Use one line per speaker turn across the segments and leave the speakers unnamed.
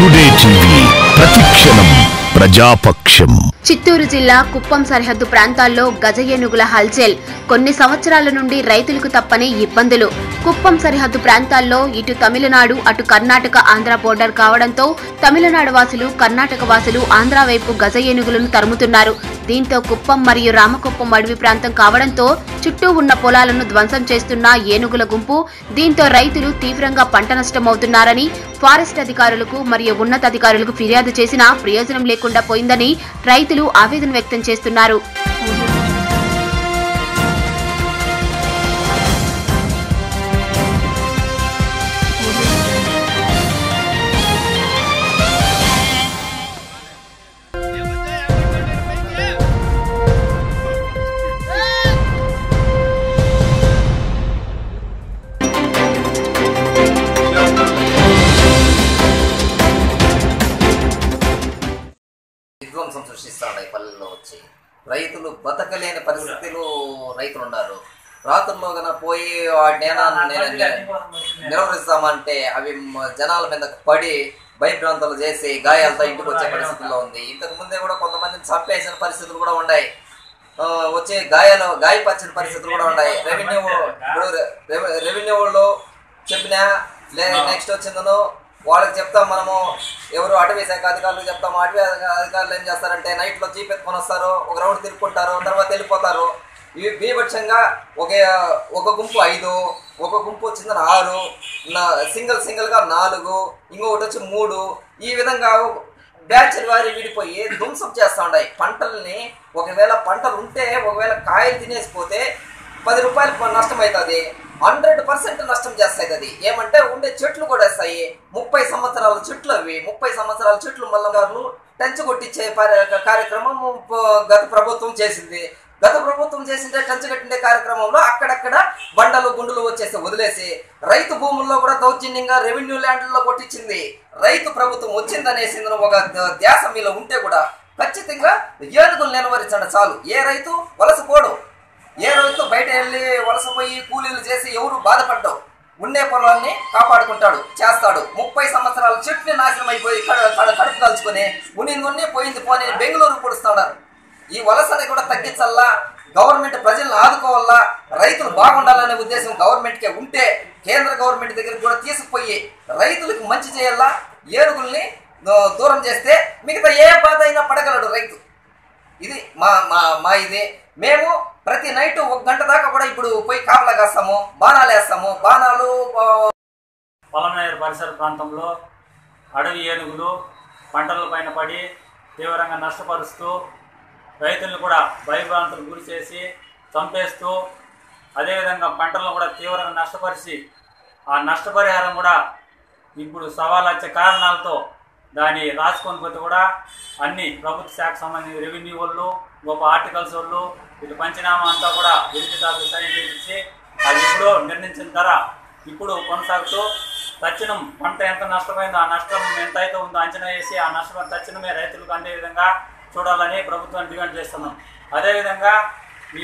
today TV ప్రతిక్షణం ప్రజాపక్షం
చిత్తూరు జిల్లా కుప్పం సరిహద్దు ప్రాంతాల్లో గజ ఏనుగుల హల్చల్ కొన్ని సంవత్సరాల నుండి రైతులకు తప్పని ఇబ్బందులు కుప్పం సరిహద్దు ప్రాంతాల్లో ఇటు తమిళనాడు అటు కర్ణాటక ఆంధ్ర బోర్డర్ కావడంతో తమిళనాడు వాసులు కర్ణాటక వాసులు ఆంధ్ర వైపు గజ ఏనుగులను తరుముతున్నారు దీంతో కుప్పం మరియు రామకుప్పం అడవి ప్రాంతం కావడంతో చుట్టూ ఉన్న పొలాలను ధ్వంసం చేస్తున్న ఏనుగుల గుంపు దీంతో రైతులు తీవ్రంగా పంట నష్టమవుతున్నారని ఫారెస్ట్ అధికారులకు మరియు ఉన్నతాధికారులకు ఫిర్యాదు చేసినా ప్రయోజనం లేకుండా పోయిందని రైతులు ఆవేదన వ్యక్తం చేస్తున్నారు
విధ్వంసం సృష్టిస్తూ ఉన్నాయి పల్లెల్లో వచ్చి రైతులు బతకలేని పరిస్థితిలో రైతులు ఉన్నారు రాత్రుల్లో గన పోయి వాటిని ఏనా ని- ని- నిర్వహిస్తామంటే అవి మ- జనాల మీద పడి భయభ్రాంతులు చేసి గాయాలతో ఇంటికి వచ్చే పరిస్థితుల్లో ఉంది ఇంతకు ముందే కూడా కొంతమందిని చంపేసిన పరిస్థితులు కూడా ఉన్నాయి ఆ, వచ్చే గాయాలు గాయపరిచిన పరిస్థితులు కూడా ఉన్నాయి రెవెన్యూ ఇప్పుడు రెవె- రెవెన్యూ వాళ్ళు చెప్పినా లే నెక్స్ట్ వచ్చిందను వాళ్ళకి చెప్తాం మనము ఎవరు అటవీ శాఖ అధికారులకు చెప్తాము అటవీ అధిక- అధికారులు ఏం చేస్తారంటే నైట్లో జీప్ ఎత్తుకొని వస్తారు ఒక రౌండ్ తిరుక్కుంటారు తర్వాత వెళ్ళిపోతారు ఇవి బీభత్సంగా ఒక ఒక గుంపు ఐదు ఒక గుంపు వచ్చిందని ఆరు నా- సింగిల్ సింగిల్గా నాలుగు ఇంకొకటి వచ్చి మూడు ఈ విధంగా బ్యాచ్ల వారి విడిపోయి ధ్వంసం చేస్తూ ఉన్నాయి పంటల్ని ఒకవేళ పంటలు ఉంటే ఒకవేళ కాయలు తినేసిపోతే పది రూపాయలు ప- నష్టం అవుతుంది హండ్రెడ్ పర్సెంట్ నష్టం చేస్తాయి అది ఏమంటే ఉండే చెట్లు కూడా వేస్తాయి ముప్పై సంవత్సరాల చెట్లు అవి ముప్పై సంవత్సరాల చెట్లు మల్లగారులు టెంచ్ కొట్టించే పరి- కార్యక్రమం ప- గత ప్రభుత్వం చేసింది గత ప్రభుత్వం చేసిందే టెంచ్ కట్టిండే కార్యక్రమంలో అక్కడక్కడ బండలు గుండులు వచ్చేసి వదిలేసి రైతు భూముల్లో కూడా దౌర్జన్యంగా రెవెన్యూ ల్యాండ్లలో కొట్టించింది రైతు ప్రభుత్వం వచ్చిందనేసి ఒక ద- ధ్యాస మీలో ఉంటే కూడా ఖచ్చితంగా ఏనుగులు నిలవరించండి చాలు ఏ రైతు వలస పోడు ఏ రైతు బయట వెళ్ళి వలస పోయి కూలీలు చేసి ఎవరు బాధపడ్డావు ఉండే పొలాన్ని కాపాడుకుంటాడు చేస్తాడు ముప్పై సంవత్సరాల చెట్లు నాశనం అయిపోయి కడ- కడ- కడుపు కాల్చుకొని ఉనింది పోయింది పోనీ బెంగళూరు పొడుస్తున్నాడు ఈ వలసని కూడా తగ్గించాలా గవర్నమెంట్ ప్రజలను ఆదుకోవాలా రైతులు బాగుండాలనే ఉద్దేశం గవర్నమెంట్కే ఉంటే కేంద్ర గవర్నమెంట్ దగ్గరికి కూడా తీసుకుపోయి రైతులకు మంచి చేయాలా ఏనుగుల్ని దూ- దూరం చేస్తే మిగతా ఏ బాధ అయినా పడగలడు రైతు ఇది మా మా మా ఇది మేము ప్రతి నైట్ ఒక గంట దాకా కూడా ఇప్పుడు పోయి కాపలా కాస్తాము బాణాలు వేస్తాము బాణాలు ఆ,
పొలమనేరు పరిసర ప్రాంతంలో అడవి ఏనుగులు పంటల పైన పడి తీవ్రంగా నష్టపరుస్తూ రైతులను కూడా భయభ్రాంతులకు గురి చేసి చంపేస్తూ అదేవిధంగా పంటలను కూడా తీవ్రంగా నష్టపరిచి ఆ నష్టపరిహారం కూడా ఇప్పుడు సవాలు వచ్చే కారణాలతో దాన్ని రాసుకొని పోతే కూడా అన్ని ప్రభుత్వ శాఖ సంబంధించిన రెవెన్యూ వాళ్ళు గొప్ప ఆర్టికల్స్ వాళ్ళు ఇటు పంచనామా అంతా కూడా విడిచితాకు సైన్ చేయించి అది ఎప్పుడో నిర్ణయించిన ధర ఇప్పుడు కొనసాగుతూ తక్షణం పంట ఎంత నష్టమైందో ఆ నష్టం ఎంత అయితే ఉందో అంచనా వేసి ఆ నష్టం తక్షణమే రైతులకు అందే విధంగా చూడాలని ప్రభుత్వాన్ని డిమాండ్ చేస్తున్నాం అదేవిధంగా ఈ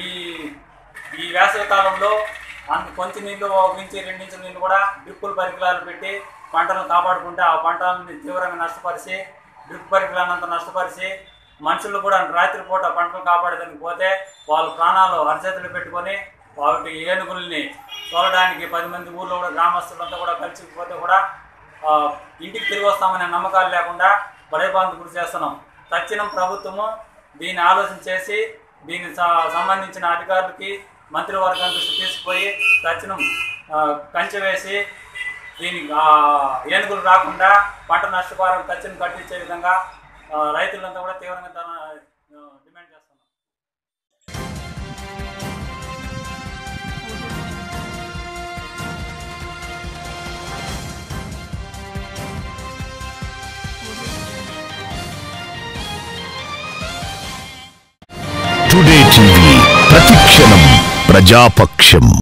ఈ వేసవి కాలంలో అంత కొంచెం నీళ్లు ఒక నుంచి రెండు ఇంచుల నీళ్ళు కూడా డ్రిప్పులు పరికరాలు పెట్టి పంటలను కాపాడుకుంటే ఆ పంటలను తీవ్రంగా నష్టపరిచి డ్రిప్ పరికరాలంతా నష్టపరిచి మనుషులు కూడా రాత్రిపూట పంటలు కాపాడడానికి పోతే వాళ్ళు ప్రాణాలు అరచేతులు పెట్టుకొని వాటి ఏనుగుల్ని తోలడానికి పది మంది ఊళ్ళో కూడా గ్రామస్తులంతా కూడా కలిసిపోతే కూడా ఆ, ఇంటికి తిరిగి వస్తామనే నమ్మకాలు లేకుండా భయభ్రాంతి గురి చేస్తున్నాం తక్షణం ప్రభుత్వము దీన్ని ఆలోచన చేసి దీనికి స- సంబంధించిన అధికారులకి మంత్రివర్గం దృష్టి తీసుకుపోయి తక్షణం ఆ, కంచె వేసి దీనికి ఆ, ఏనుగులు రాకుండా పంట నష్టపరం తక్షణం కట్టించే విధంగా ఆ, రైతులంతా కూడా తీవ్రంగా ధన- ఆ, డిమాండ్ చేస్తున్నాం
టుడే టీవీ ప్రతిక్షణం ప్రజాపక్షం